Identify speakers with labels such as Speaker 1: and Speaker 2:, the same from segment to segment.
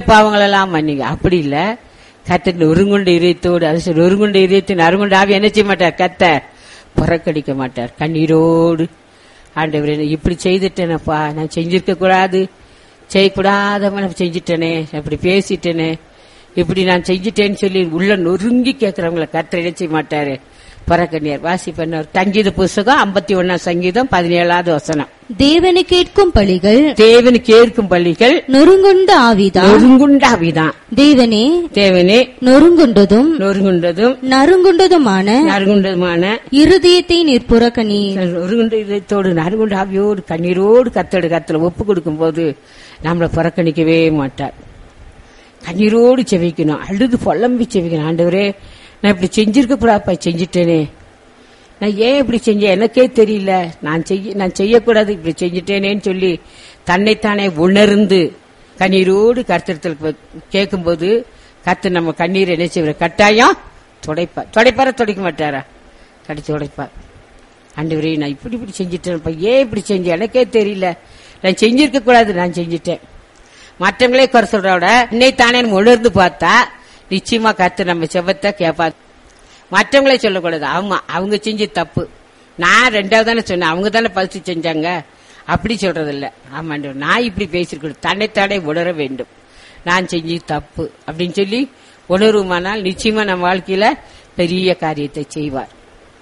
Speaker 1: பாவங்களெல்லாம் மன்னிங்க அப்படி இல்ல கத்த நொறுங்குண்ட இதயத்தோடு அது சரி, நொறுங்குண்ட இதயத்தின் அருங்குண்ட ஆவி என்ன செய்ய மாட்டார் கத்த புறக்கடிக்க மாட்டார் கண்ணீரோடு ஆண்டவரே நான் இப்படி செய்துட்டேனப்பா நான் செஞ்சிருக்க கூடாது செய்யக்கூடாதவன் நான் செஞ்சுட்டேனே அப்படி பேசிட்டேனே இப்படி நான் செஞ்சுட்டேன்னு சொல்லி உள்ள நொறுங்கி கேட்கறவங்கள கர்த்தர் என்ன செய்ய மாட்டாரு பறக்கண்ணியார் வாசி பண்ணார் சங்கீத புஸ்தகம் ஐம்பத்தி ஒன்னாம் சங்கீதம் பதினேழாவது வசனம்
Speaker 2: தேவனை கேட்கும் பலிகள்
Speaker 1: தேவன் கேட்கும் பள்ளிகள்
Speaker 2: நொறுங்குண்ட ஆவிதான்
Speaker 1: நொறுங்குண்டாவிதான்
Speaker 2: தேவனே
Speaker 1: தேவனே
Speaker 2: நொறுங்குண்டதும்
Speaker 1: நொறுங்குண்டதும்
Speaker 2: நறுங்குண்டதுமான
Speaker 1: நறுகுண்டதுமான
Speaker 2: இருதயத்தை நீர்ப்புறக்கணி
Speaker 1: நொறுகுண்ட இதயத்தோடு நறுகுண்ட ஆவியோடு கண்ணீரோடு கத்தோடு கத்துல ஒப்பு கொடுக்கும் போது நம்மளை புறக்கணிக்கவே மாட்டார் கண்ணீரோடு செவிக்கணும் அழுது புலம்பி செவிக்கணும் ஆண்டவரே நான் இப்படி செஞ்சிருக்க கூடாப்பா செஞ்சுட்டேனே நான் ஏன் இப்படி செஞ்சேன் எனக்கே தெரியல நான் செய்ய நான் செய்யக்கூடாது இப்படி செஞ்சுட்டேனேன்னு சொல்லி தன்னைத்தானே உணர்ந்து கண்ணீரோடு கர்த்தத்தில் கேட்கும்போது கர்த்தர் நம்ம கண்ணீர் என்ன செய்வார் கட்டாயம் துடைப்பார் துடைப்பாரா துடைக்க மாட்டாரா கடிச்சு உடைப்பார் ஆண்டவரே நான் இப்படி இப்படி செஞ்சுட்டேன்ப்பா ஏன் இப்படி செஞ்சேன் எனக்கே தெரியல நான் செஞ்சிருக்க கூடாது நான் செஞ்சுட்டேன் மற்றவங்களே குறை சொல்றத விட என்னை தானே உணர்ந்து பார்த்தா நிச்சயமா கத்து நம்ம செவத்தை கேப்பா மற்றவங்களே சொல்லக்கூடாது ஆமா அவங்க செஞ்ச தப்பு நான் ரெண்டாவது தானே சொன்னேன் அவங்க தானே பரிசு செஞ்சாங்க அப்படி சொல்றது இல்ல ஆமாண்டவர் நான் இப்படி பேசிருக்கணும் தன்னைத்தானே உணர வேண்டும் நான் செஞ்சு தப்பு அப்படின்னு சொல்லி உணர்வுமானால் நிச்சயமா நம்ம வாழ்க்கையில பெரிய காரியத்தை செய்வார்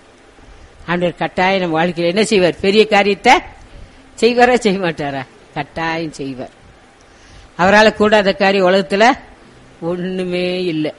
Speaker 1: ஆண்டவர் கட்டாயம் நம்ம வாழ்க்கையில என்ன செய்வார் பெரிய காரியத்தை செய்வாரா செய்ய மாட்டாரா கட்டாயம் செய்வார் அவரால் கூடாத காரியம் உலகத்துல ஒண்ணுமே இல்லை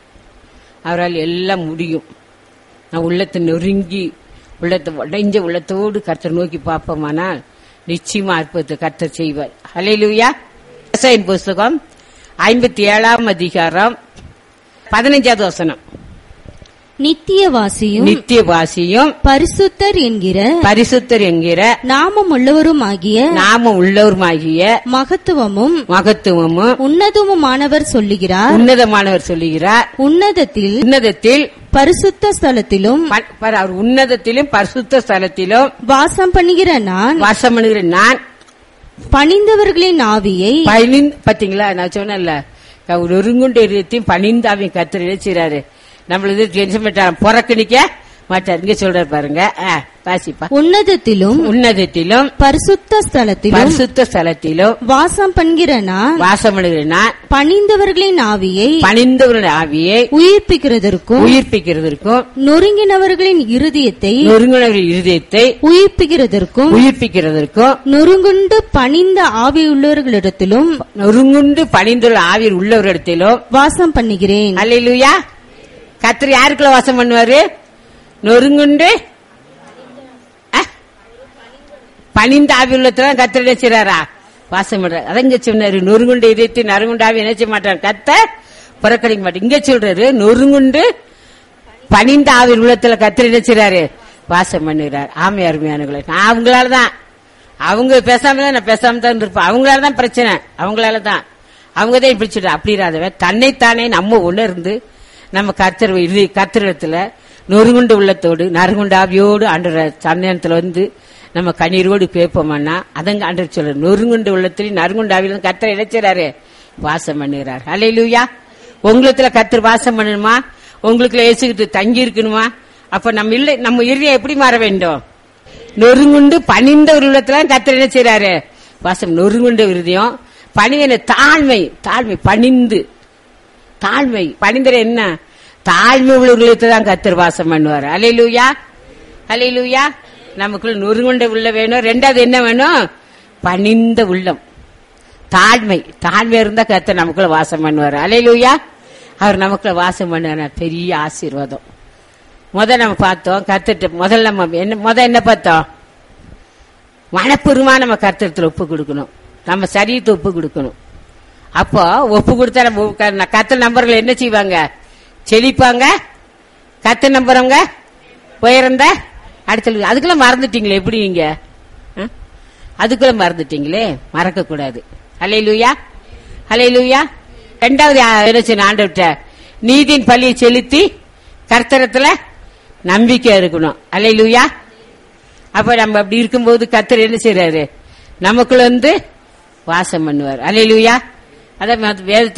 Speaker 1: அவரால் எல்லாம் முடியும் நான் உள்ளத்தை நொறுங்கி உள்ளத்தை உடைஞ்ச உள்ளத்தோடு கர்த்தர் நோக்கி பார்ப்போமானால் நிச்சயமா அற்புதத்தை கர்த்தர் செய்வார் ஹalleluya விவசாயின் புஸ்தகம் ஐம்பத்தி ஏழாம் அதிகாரம் பதினஞ்சாவது வசனம்
Speaker 2: நித்தியவாசியும்
Speaker 1: நித்திய வாசியும்
Speaker 2: பரிசுத்தர் என்கிற
Speaker 1: பரிசுத்தர் என்கிற
Speaker 2: நாமம் உள்ளவருமாகிய
Speaker 1: நாம உள்ளவருமாகிய
Speaker 2: மகத்துவமும்
Speaker 1: மகத்துவமும்
Speaker 2: உன்னதமுமானவர் சொல்லுகிறார்
Speaker 1: உன்னதமானவர் சொல்லுகிறார்
Speaker 2: உன்னதத்தில்
Speaker 1: உன்னதத்தில்
Speaker 2: பரிசுத்த ஸ்தலத்திலும்
Speaker 1: ப- பாரு, அவர் உன்னதத்திலும் பரிசுத்த ஸ்தலத்திலும்
Speaker 2: வாசம் பண்ணுகிற நான்
Speaker 1: வாசம் பண்ணுகிற நான்
Speaker 2: பணிந்தவர்களின் ஆவியை
Speaker 1: பணிந்து பாத்தீங்களா நான் சொன்னேன்ல அவர் ஒருங்குண்ட இதயத்தையும் பணிந்தாவையும் கத்தர் இழைச்சாரு நம்மளது டென்ஷன் பண்ணார் புறக்கணிக்க மாட்டார் இங்க சொல்றாரு பாருங்க ஆ, வாசிப்பா
Speaker 2: உன்னதத்திலும்
Speaker 1: உன்னதத்திலும்
Speaker 2: பரிசுத்த ஸ்தலத்திலும்
Speaker 1: பரிசுத்த ஸ்தலத்திலும்
Speaker 2: வாசம் பண்ணுகிற நான்
Speaker 1: வாசம் பண்ணுகிற நான்
Speaker 2: பணிந்தவர்களின் ஆவியை
Speaker 1: பணிந்தவருடைய ஆவியை
Speaker 2: உயிர்ப்பிக்கிறதற்கும்
Speaker 1: உயிர்ப்பிக்கிறதற்கும்
Speaker 2: நொறுங்கினவர்களின் இருதயத்தை
Speaker 1: நொறுங்குணவரின் இருதயத்தை
Speaker 2: உயிர்ப்பிக்கிறதற்கும்
Speaker 1: உயிர்ப்பிக்கிறதற்கும்
Speaker 2: நொறுங்குண்டு பணிந்த ஆவியுள்ளவர்களிடத்திலும்
Speaker 1: நொறுங்குண்டு பணிந்துள்ள ஆவியில் உள்ளவரிடத்திலும்
Speaker 2: வாசம் பண்ணுகிறேன்
Speaker 1: அல்லேலூயா கத்திரி யாருக்குள்ள வாசம் பண்ணுவாரு நொறுங்குண்டு அஹ், பணிந்த ஆவி உள்ளத்துல கத்திரி நினைச்சாரா வாசம் பண்றாரு அதான் இங்க சொன்னாரு நொறுங்குண்டு இதயத்தை நறுங்குண்டு ஆவி நினைச்ச மாட்டார் கத்த புறக்கணிக்க மாட்டார் இங்க சொல்றாரு நொறுங்குண்டு பணிந்த ஆவி உள்ளத்துல கத்திரி நினைச்சாரு வாசம் பண்ணுகிறார் ஆமை அருமையானுகளை நான் அவங்களாலதான் அவங்க பேசாம தான் நான் பேசாம தான் இருப்பேன் அவங்களால தான் பிரச்சனை அவங்களால தான் அவங்க தான் இப்படி சொல்ற அப்படி இராதவன் தன்னைத்தானே நம்ம உணர்ந்து நம்ம கர்த்தர் இது கர்த்தரிடத்துல நொறுங்குண்டு உள்ளத்தோடு நறுங்குண்டு ஆவியோடு ஆண்டற சந்தனத்துல வந்து நம்ம கண்ணீரோடு பேப்போம்னா அதங்க ஆண்டர் சொல்ற நொறுங்குண்டு உள்ளத்திலையும் நறுங்குண்டு ஆவியிலும் கர்த்தர் இணைச்சாரு வாசம் பண்ணுகிறார் அலையிலூயா உங்களுக்குள்ள கர்த்தர் வாசம் பண்ணணுமா உங்களுக்குள்ள இயேசுகிட்டு தங்கி இருக்கணுமா அப்ப நம்ம இல்லை நம்ம இறுதியை எப்படி மாற வேண்டும் நொறுங்குண்டு பணிந்த ஒரு உள்ளத்துல கர்த்தர் என்ன செய்றாரு வாசம் நொறுங்குண்ட விருதியம் பணிந்த தாழ்மை தாழ்மை பணிந்து தாழ்மை பணிந்தர என்ன தாழ்மை உள்ள உள்ளத்தை தான் கத்தர் வாசம் பண்ணுவார் அலையிலூயா அலையிலூயா நமக்குள்ள நொறுங்குண்ட உள்ள வேணும் ரெண்டாவது என்ன வேணும் பணிந்த உள்ளம் தாழ்மை தாழ்மை இருந்தா கத்தர் நமக்குள்ள வாசம் பண்ணுவார் அலையிலூயா அவர் நமக்குள்ள வாசம் பண்ணுவார் பெரிய ஆசீர்வாதம் முத நம்ம பார்த்தோம் கத்துட்டு முதல்ல நம்ம என்ன முத என்ன பார்த்தோம் மனப்பூர்வமா நம்ம கர்த்தரத்துல ஒப்பு கொடுக்கணும் நம்ம சரீரத்தை ஒப்பு கொடுக்கணும் அப்போ ஒப்பு கொடுத்தா நம்ம க- கர்த்தர் நம்பர்கள் என்ன செய்வாங்க செழிப்பாங்க கத்த நம்புறவங்க உயர்ந்த அடுத்த அதுக்குள்ள மறந்துட்டீங்களே எப்படி நீங்க ஆ? அதுக்குள்ள மறந்துட்டீங்களே மறக்க கூடாது அலை லூயா அலை லூயா ரெண்டாவது ஆ- என்ன செய்யணும் ஆண்டவர்கிட்ட நீதியின் பள்ளியை செலுத்தி கர்த்தரத்துல நம்பிக்கை இருக்கணும் அலை லூயா அப்ப நம்ம அப்படி இருக்கும்போது கர்த்தர் என்ன செய்யறாரு நமக்குள்ள வந்து வாசம் பண்ணுவார் அலையிலுயா அதான் வேதத்தை